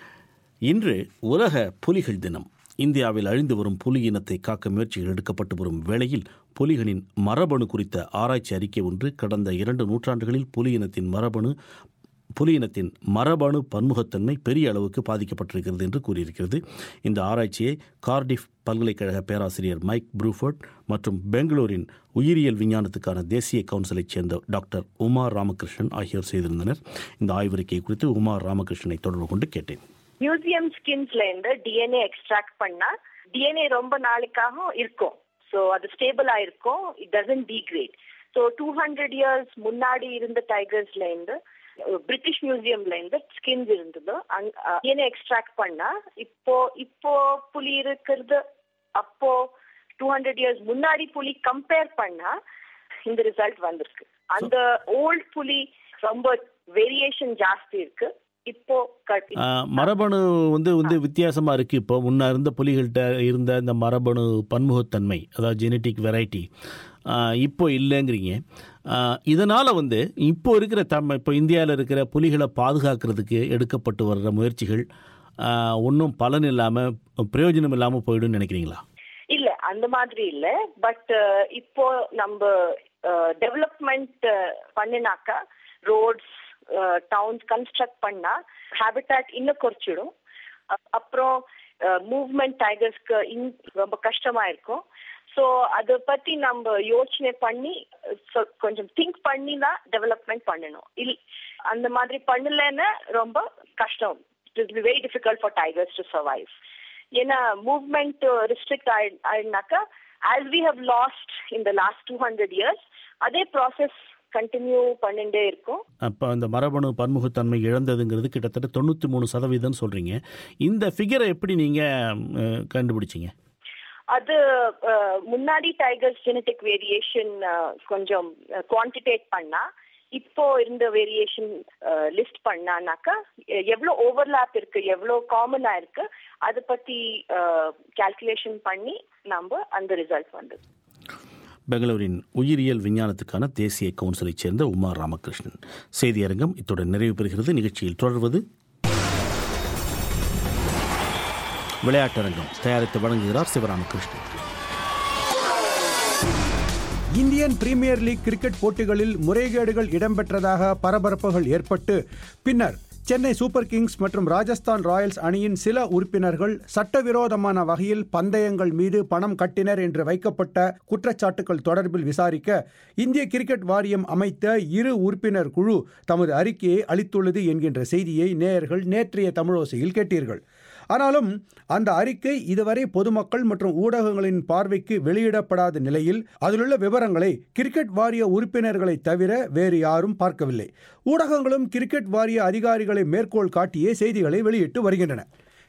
Speaker 1: இன்று உலக புலிகள் தினம் இந்தியாவில் அழிந்து வரும் புலி இனத்தை காக்க முயற்சிகள் எடுக்கப்பட்டு வரும் வேளையில் புலிகளின் மரபணு குறித்த ஆராய்ச்சி அறிக்கை ஒன்று கடந்த இரண்டு நூற்றாண்டுகளில் புலி இனத்தின் மரபணு புலி இனத்தின் மரபணு பன்முகத்தன்மை பெரிய அளவுக்கு பாதிக்கப்பட்டிருக்கிறது என்று கூறியிருக்கிறது இந்த ஆராய்ச்சியை கார்டிஃப் பல்கலைக்கழக பேராசிரியர் மைக் ப்ரூஃபர்ட் மற்றும் பெங்களூரின் உயிரியல் விஞ்ஞானத்துக்கான தேசிய கவுன்சிலைச் சேர்ந்த டாக்டர் உமா ராமகிருஷ்ணன் ஆகியோர் செய்திருந்தனர் இந்த ஆய்வறிக்கை குறித்து உமா ராமகிருஷ்ணனை தொடர்பு கொண்டு கேட்டேன்
Speaker 17: மியூசியம் ஸ்கின்ஸ்ல இருந்து டிஎன்ஏ எக்ஸ்ட்ராக்ட் பண்ணா டிஎன்ஏ ரொம்ப நாளைக்காக இருக்கும் ஸோ அது ஸ்டேபிளா இருக்கும் it doesn't degrade so two hundred years முன்னாடி இருந்த டைகர்ஸ்ல இருந்து பிரிட்டிஷ் மியூசியம்ல இருந்து ஸ்கின்ஸ் இருந்தது டிஎன்ஏ எக்ஸ்ட்ராக்ட் பண்ணா இப்போ இப்போ புலி இருக்கிறது அப்போ டூ ஹண்ட்ரட் இயர்ஸ் முன்னாடி புலி கம்பேர் பண்ணா இந்த ரிசல்ட் வந்திருக்கு அந்த ஓல்ட் புலி ரொம்ப வேரியேஷன் ஜாஸ்தி இருக்கு இப்போ கட்
Speaker 1: ஆஹ், மரபணு வந்து வந்து வித்தியாசமாக இருக்குது இப்போ முன்ன இருந்த புலிகள்கிட்ட இருந்த இந்த மரபணு பன்முகத்தன்மை அதாவது ஜெனட்டிக் வெரைட்டி இப்போ இல்லைங்கிறீங்க இதனால் வந்து இப்போ இருக்கிற தம் இப்போ இந்தியாவில் இருக்கிற புலிகளை பாதுகாக்கிறதுக்கு எடுக்கப்பட்டு வர்ற முயற்சிகள் ஒன்றும் பலன் இல்லாமல் பிரயோஜனம் இல்லாமல் போயிடும்னு நினைக்கிறீங்களா
Speaker 17: இல்ல அந்த மாதிரி இல்ல பட் இப்போ நம்ம டெவலப்மெண்ட் பண்ணினாக்கா ரோட்ஸ் டவுன்ஸ் கன்ஸ்ட்ரக்ட் பண்ணா ஹேபிட்டாட் இன்னும் குறைச்சிடும் அ- அப்புறம் மூவ்மெண்ட் டைகர்ஸ்க்கு இன் ரொம்ப கஷ்டமா இருக்கும் ஸோ அதை பத்தி நம்ம யோசனை பண்ணி so கொஞ்சம் திங்க் பண்ணி தான் டெவலப்மெண்ட் பண்ணணும் இல் அந்த மாதிரி பண்ணலன்னா ரொம்ப கஷ்டம் it is very difficult for tigers to survive ஏன்னா மூவ்மெண்ட் ரிஸ்ட்ரிக்ட் ஆயிடுனாக்கா as we have lost in the last two hundred years அதே ப்ராசஸ் கண்டினியூ பண்ணிட்டே இருக்கும்
Speaker 1: அப்போ அந்த மரபணு பன்முகத்தன்மை இழந்ததுங்கிறது கிட்டத்தட்ட தொண்ணூற்றி மூணு சதவீதம் சொல்கிறீங்க இந்த ஃபிகரை எப்படி நீங்கள் கண்டுபிடிச்சீங்க
Speaker 17: அது அஹ், முன்னாடி டைகர்ஸ் ஜெனட்டிக் வேரியேஷன் கொஞ்சம் குவான்டிடேட் பண்ணா இப்போ இருந்த வேரியேஷன் லிஸ்ட் பண்ணானாக்கா எ- எவ்வளவு ஓவர்லாப் இருக்கு எவ்வளவு காமனா இருக்கு அதை பத்தி கால்குலேஷன் பண்ணி நம்ம அந்த ரிசல்ட் வந்தது
Speaker 1: பெங்களூரின் உயிரியல் விஞ்ஞானத்துக்கான தேசிய கவுன்சிலைச் சேர்ந்த உமா ராமகிருஷ்ணன் செய்தியரங்கம் இத்துடன் நிறைவு பெறுகிறது நிகழ்ச்சியில் தொடர்வது விளையாட்டரங்கம் தயாரித்து வழங்குகிறார் Sivaramakrishnan
Speaker 18: Indian premier league cricket போட்டிகளில் முறைகேடுகள் இடம்பெற்றதாக பரபரப்புகள் ஏற்பட்டு பின்னர் சென்னை சூப்பர் கிங்ஸ் மற்றும் ராஜஸ்தான் ராயல்ஸ் அணியின் சில உறுப்பினர்கள் சட்டவிரோதமான வகையில் பந்தயங்கள் மீது பணம் கட்டினர் என்று வைக்கப்பட்ட குற்றச்சாட்டுகள் தொடர்பில் விசாரிக்க இந்திய கிரிக்கெட் வாரியம் அமைத்த இரு உறுப்பினர் குழு தமது அறிக்கையை அளித்துள்ளது என்கின்ற செய்தியை நேயர்கள் நேற்றைய தமிழோசையில் கேட்டீர்கள் ஆனாலும் அந்த அறிக்கை இதுவரை பொதுமக்கள் மற்றும் ஊடகங்களின் பார்வைக்கு வெளியிடப்படாத நிலையில் அதிலுள்ள விவரங்களை கிரிக்கெட் வாரிய உறுப்பினர்களை தவிர வேறு யாரும் பார்க்கவில்லை ஊடகங்களும் கிரிக்கெட் வாரிய அதிகாரிகளை மேற்கோள் காட்டியே செய்திகளை வெளியிட்டு வருகின்றன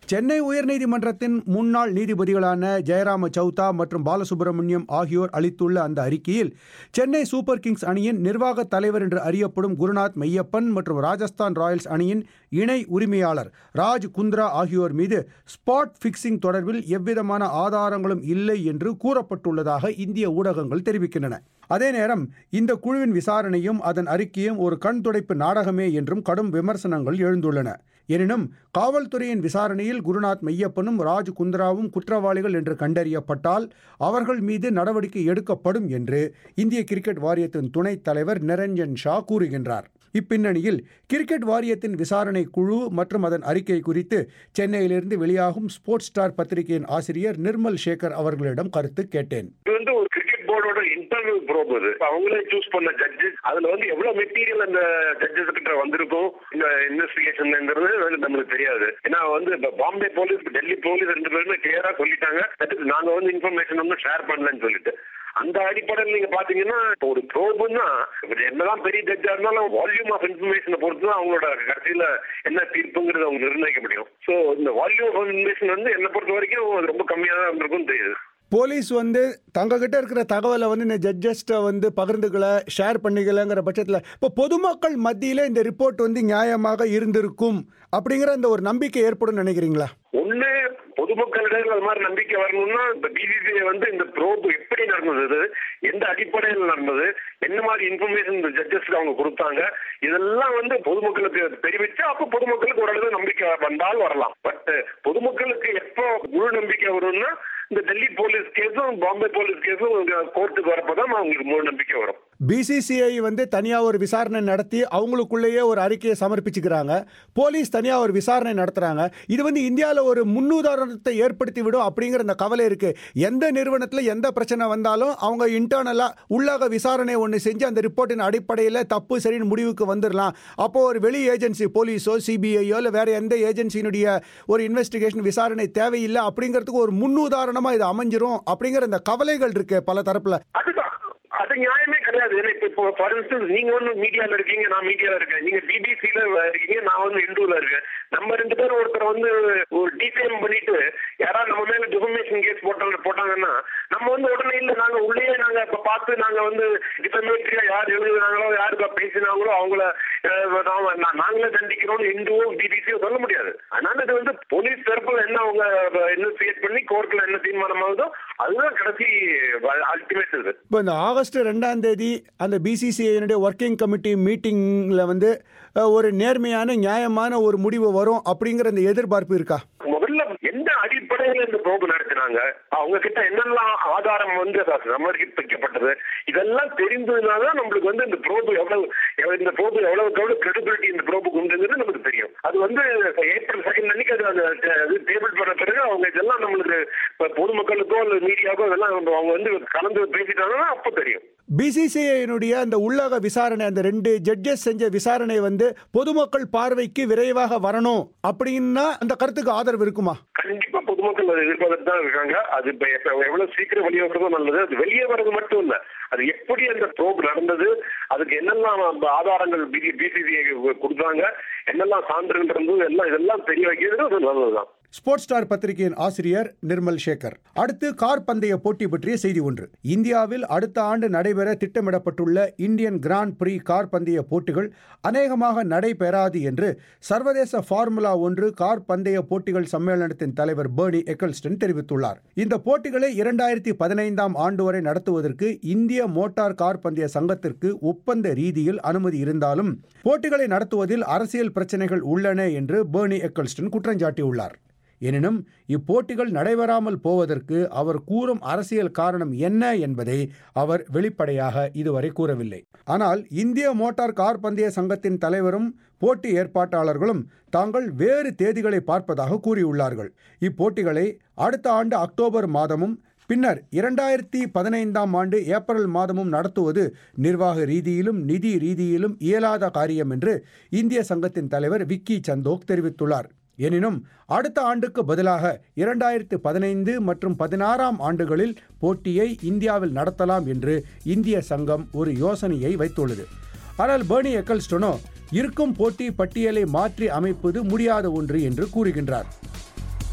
Speaker 18: சென்னை உயர்நீதிமன்றத்தின் முன்னாள் நீதிபதிகளான ஜெயராம சௌதா மற்றும் பாலசுப்ரமணியம் ஆகியோர் அளித்துள்ள அந்த அறிக்கையில் சென்னை சூப்பர் கிங்ஸ் அணியின் நிர்வாக தலைவர் என்று அறியப்படும் குருநாத் மெய்யப்பன் மற்றும் ராஜஸ்தான் ராயல்ஸ் அணியின் இணை உரிமையாளர் ராஜ் குந்த்ரா ஆகியோர் மீது ஸ்பாட் பிக்சிங் தொடர்பில் எவ்விதமான ஆதாரங்களும் இல்லை என்று கூறப்பட்டுள்ளதாக இந்திய ஊடகங்கள் தெரிவிக்கின்றன அதே நேரம் இந்த குழுவின் விசாரணையும் அதன் அறிக்கையும் ஒரு கண் துடைப்பு நாடகமே என்றும் கடும் விமர்சனங்கள் எழுந்துள்ளன எனினும் காவல்துறையின் விசாரணையில் குருநாத் மெய்யப்பனும் ராஜ் குந்த்ராவும் குற்றவாளிகள் என்று கண்டறியப்பட்டால் அவர்கள் மீது நடவடிக்கை எடுக்கப்படும் என்று இந்திய கிரிக்கெட் வாரியத்தின் துணைத் தலைவர் நிரஞ்சன் ஷா கூறுகின்றார் இப்பின்னணியில் கிரிக்கெட் வாரியத்தின் விசாரணை குழு மற்றும் அதன் அறிக்கை குறித்து சென்னையிலிருந்து வெளியாகும் ஸ்போர்ட்ஸ் ஸ்டார் பத்திரிகையின் ஆசிரியர் நிர்மல் சேகர் அவர்களிடம் கருத்து கேட்டேன்
Speaker 19: இது வந்து ஒரு கிரிக்கெட் போர்டோட இன்டர்வியூ ப்ரோப் அது அவங்களே சூஸ் பண்ண ஜட்ஜஸ் அதுல வந்து எவ்வளவு மெட்டீரியல் அந்த ஜட்ஜஸ் கிட்ட வந்திருக்கும் இந்த இன்வெஸ்டிகேஷன்ங்கிறது வந்து நம்மளுக்கு தெரியாது ஏன்னா வந்து இப்ப பாம்பே போலீஸ் டெல்லி போலீஸ் ரெண்டு பேருமே கிளியரா சொல்லிட்டாங்க that is நாங்க வந்து இன்ஃபர்மேஷன் ஒன்றும் ஷேர் பண்ணலன்னு சொல்லிட்டு அந்த அடிப்படையில் நீங்க பாத்தீங்கன்னா இப்போ ஒரு ப்ரோபுன்னா என்னதான் பெரிய ஜட்ஜா இருந்தாலும் வால்யூம் ஆஃப் இன்ஃபர்மேஷனை பொறுத்து தான் அவங்களோட கடைசியில என்ன தீர்ப்புங்கிறது அவங்க நிர்ணயிக்க முடியும் ஸோ இந்த வால்யூம் ஆஃப் இன்ஃபர்மேஷன் வந்து என்ன பொறுத்த வரைக்கும் அது ரொம்ப கம்மியா தான் இருந்திருக்கும் தெரியுது
Speaker 18: போலீஸ் வந்து தங்ககிட்ட இருக்கிற தகவலை வந்து இந்த ஜட்ஜஸ்ட்டை வந்து பகிர்ந்துக்கல ஷேர் பண்ணிக்கலங்கிற பட்சத்தில் இப்போ பொதுமக்கள் மத்தியில் இந்த ரிப்போர்ட் வந்து நியாயமாக இருந்திருக்கும் அப்படிங்கிற அந்த ஒரு நம்பிக்கை ஏற்படும் நினைக்கிறீங்களா
Speaker 19: ஒண்ணு பொதுமக்களிடம் அது மாதிரி நம்பிக்கை வரணும்னா இந்த பிசிசிஐ வந்து இந்த ப்ரோப் எப்படி நடந்தது எந்த அடிப்படையில் நடந்தது என்ன மாதிரி இன்ஃபர்மேஷன் இந்த ஜட்ஜஸ்க்கு அவங்க கொடுத்தாங்க இதெல்லாம் வந்து பொதுமக்களுக்கு தெரிவிச்சா அப்ப பொதுமக்களுக்கு ஓரளவு நம்பிக்கை வந்தால் வரலாம் பட் பொதுமக்களுக்கு எப்போ முழு நம்பிக்கை வரும்னா இந்த டெல்லி போலீஸ் கேஸும் பாம்பே போலீஸ் கேஸும் கோர்ட்டுக்கு வரப்பதான் அவங்களுக்கு முழு நம்பிக்கை வரும்
Speaker 18: பிசிசிஐ வந்து தனியாக ஒரு விசாரணை நடத்தி அவங்களுக்குள்ளேயே ஒரு அறிக்கையை சமர்ப்பிச்சுக்கிறாங்க போலீஸ் தனியாக ஒரு விசாரணை நடத்துகிறாங்க இது வந்து இந்தியாவில் ஒரு முன்னுதாரணத்தை ஏற்படுத்தி விடும் அப்படிங்கிற அந்த கவலை இருக்குது எந்த நிறுவனத்தில் எந்த பிரச்சனை வந்தாலும் அவங்க இன்டர்னலாக உள்ளாக விசாரணை ஒன்று செஞ்சு அந்த ரிப்போர்ட்டின் அடிப்படையில் தப்பு சரின்னு முடிவுக்கு வந்துடலாம் அப்போது ஒரு வெளி ஏஜென்சி போலீஸோ சிபிஐயோ இல்லை வேறு எந்த ஏஜென்சியினுடைய ஒரு இன்வெஸ்டிகேஷன் விசாரணை தேவையில்லை அப்படிங்கிறதுக்கு ஒரு முன்னுதாரணமாக இது அமைஞ்சிரும் அப்படிங்கிற அந்த கவலைகள் இருக்கு பல தரப்பில்
Speaker 19: அதுதான் அது நியாயமே கிடையாது ஏன்னா இப்போ இப்போ ஃபார் இன்ஸ்டன்ஸ் நீங்க வந்து மீடியால இருக்கீங்க நான் மீடியால இருக்கேன் நீங்க பிபிசில இருக்கீங்க நான் வந்து இண்டூல இருக்கேன் நம்ம ரெண்டு பேரும் ஒருத்தர் வந்து ஒரு டிஃபேம் பண்ணிட்டு யாராவது நம்ம மேல டிஃபமேஷன் கேஸ் போட்டாங்க போட்டாங்கன்னா நம்ம வந்து உடனே இல்ல நாங்க உள்ளே நாங்க இப்ப பார்த்து நாங்க வந்து டிஃபமேட்டரியா யார் எழுதுனாங்களோ யாருக்கு பேசினாங்களோ அவங்கள அஹ், நாம- நா- நாங்களே தண்டிக்கிறோம்னு இந்துவோ பிபிசியோ சொல்ல முடியாது அதனால இது வந்து போலீஸ் தரப்புல என்ன அவங்க இன்வெஸ்டிகேட் பண்ணி கோர்ட்ல என்ன தீர்மானம் ஆகுதோ அதுதான் கடைசி அல்டிமேட் இது
Speaker 18: இப்போ இந்த ஆகஸ்ட் ரெண்டாம் தேதி அந்த பிசிசிஐனுடைய ஒர்க்கிங் கமிட்டி மீட்டிங்கில் வந்து அஹ், ஒரு நேர்மையான நியாயமான ஒரு முடிவு வரும் அப்படிங்கிற அந்த எதிர்பார்ப்பு இருக்கா
Speaker 19: முதல்ல எந்த அடிப்படையில இந்த ப்ரோபு நடத்தினாங்க அவங்க கிட்ட என்னெல்லாம் ஆதாரம் வந்து சமர்ப்பிக்கப்பட்டது இதெல்லாம் தெரிந்ததுனால நம்மளுக்கு வந்து இந்த ப்ரோபு எவ்வளவு எவ்வளவு- இந்த ப்ரோபு எவ்வளவுக்கு எவ்வளவு கிரெடிபிலிட்டி இந்த ப்ரோபுக்கு உண்டுங்கிறது நமக்கு தெரியும் அது வந்து ஏப்ரல் செகண்ட் அன்னைக்கு அது அந்த டேபிள் பண்ண பிறகு அவங்க இதெல்லாம் நம்மளுக்கு இப்ப பொதுமக்களுக்கோ அல்லது மீடியாக்கோ இதெல்லாம் அவங்க வந்து கலந்து பேசிட்டாங்கன்னா அப்போ தெரியும்
Speaker 18: பிசிசிஐனுடைய அந்த உள்ளக விசாரணை அந்த ரெண்டு ஜட்ஜஸ் செஞ்ச விசாரணை வந்து பொதுமக்கள் பார்வைக்கு விரைவாக வரணும் அப்படின்னா அந்த கருத்துக்கு ஆதரவு இருக்குமா
Speaker 19: கண்டிப்பா பொதுமக்கள் அதை எதிர்பார்த்துட்டு தான் இருக்காங்க அது இப்ப எப்ப- எவ்வளவு சீக்கிரம் வெளியே வர்றதோ நல்லது அது வெளியே வர்றது மட்டும் இல்ல அது எப்படி அந்த ப்ரோப் நடந்தது அதுக்கு என்னெல்லாம் அந்த ஆதாரங்கள் பிசிசிஐ கொடுத்தாங்க என்னெல்லாம் சான்றுகள் இருந்தது எல்லாம் இதெல்லாம் தெரிய வைக்கிறது அது நல்லதுதான்
Speaker 18: ஸ்போர்ட்ஸ் ஸ்டார் பத்திரிகையின் ஆசிரியர் நிர்மல் சேகர் அடுத்து கார் பந்தய போட்டி பற்றிய செய்தி ஒன்று இந்தியாவில் அடுத்த ஆண்டு நடைபெற திட்டமிடப்பட்டுள்ள இந்தியன் கிராண்ட் பிரீ கார் பந்தய போட்டிகள் அநேகமாக நடைபெறாது என்று சர்வதேச ஃபார்முலா ஒன்று கார் பந்தய போட்டிகள் சம்மேளனத்தின் தலைவர் பேர்னி எக்கல்ஸ்டன் தெரிவித்துள்ளார் இந்த போட்டிகளை இரண்டாயிரத்தி பதினைந்தாம் ஆண்டு வரை நடத்துவதற்கு இந்திய மோட்டார் கார் பந்தய சங்கத்திற்கு ஒப்பந்த ரீதியில் அனுமதி இருந்தாலும் போட்டிகளை நடத்துவதில் அரசியல் பிரச்சனைகள் உள்ளன என்று பேர்னி எக்கல்ஸ்டன் குற்றஞ்சாட்டியுள்ளார் எனினும் இப்போட்டிகள் நடைபெறாமல் போவதற்கு அவர் கூறும் அரசியல் காரணம் என்ன என்பதை அவர் வெளிப்படையாக இதுவரை கூறவில்லை ஆனால் இந்திய மோட்டார் கார் பந்தய சங்கத்தின் தலைவரும் போட்டி ஏற்பாட்டாளர்களும் தாங்கள் வேறு தேதிகளை பார்ப்பதாக கூறியுள்ளார்கள் இப்போட்டிகளை அடுத்த ஆண்டு அக்டோபர் மாதமும் பின்னர் இரண்டாயிரத்தி பதினைந்தாம் ஆண்டு ஏப்ரல் மாதமும் நடத்துவது நிர்வாக ரீதியிலும் நிதி ரீதியிலும் இயலாத காரியம் என்று இந்திய சங்கத்தின் தலைவர் விக்கி சந்தோக் தெரிவித்துள்ளார் எனினும் அடுத்த ஆண்டுக்கு பதிலாக இரண்டாயிரத்து பதினைந்து மற்றும் பதினாறாம் ஆண்டுகளில் போட்டியை இந்தியாவில் நடத்தலாம் என்று இந்திய சங்கம் ஒரு யோசனையை வைத்துள்ளது ஆனால் பேர்னி எக்கல்ஸ்டோனோ இருக்கும் போட்டி பட்டியலை மாற்றி அமைப்பது முடியாத ஒன்று என்று கூறுகின்றார்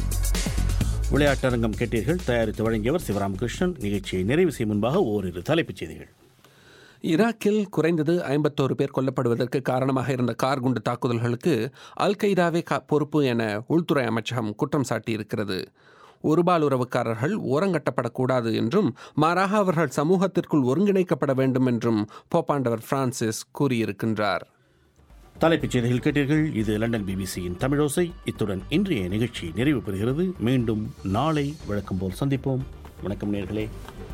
Speaker 1: விளையாட்டரங்கம் கேட்டீர்கள் தயாரித்து வழங்கியவர் சிவராமகிருஷ்ணன் நிகழ்ச்சியை நிறைவு செய்யும் முன்பாக ஓரிரு தலைப்புச் செய்திகள்
Speaker 4: ஈராக்கில் குறைந்தது ஐம்பத்தோரு பேர் கொல்லப்படுவதற்கு காரணமாக இருந்த கார் குண்டு தாக்குதல்களுக்கு அல் கைதாவே கா- பொறுப்பு என உள்துறை அமைச்சகம் குற்றம் சாட்டியிருக்கிறது ஒருபால் உறவுக்காரர்கள் ஓரங்கட்டப்படக்கூடாது என்றும் மாறாக அவர்கள் சமூகத்திற்குள் ஒருங்கிணைக்கப்பட வேண்டும் என்றும் போப்பாண்டவர் பிரான்சிஸ் கூறியிருக்கின்றார்
Speaker 1: தலைப்புச் செய்திகள் கேட்டீர்கள் இது லண்டன் பிபிசியின் தமிழோசை இத்துடன் இன்றைய நிகழ்ச்சி நிறைவு பெறுகிறது மீண்டும் நாளை வழக்கம் போல் சந்திப்போம் வணக்கம் நேர்களே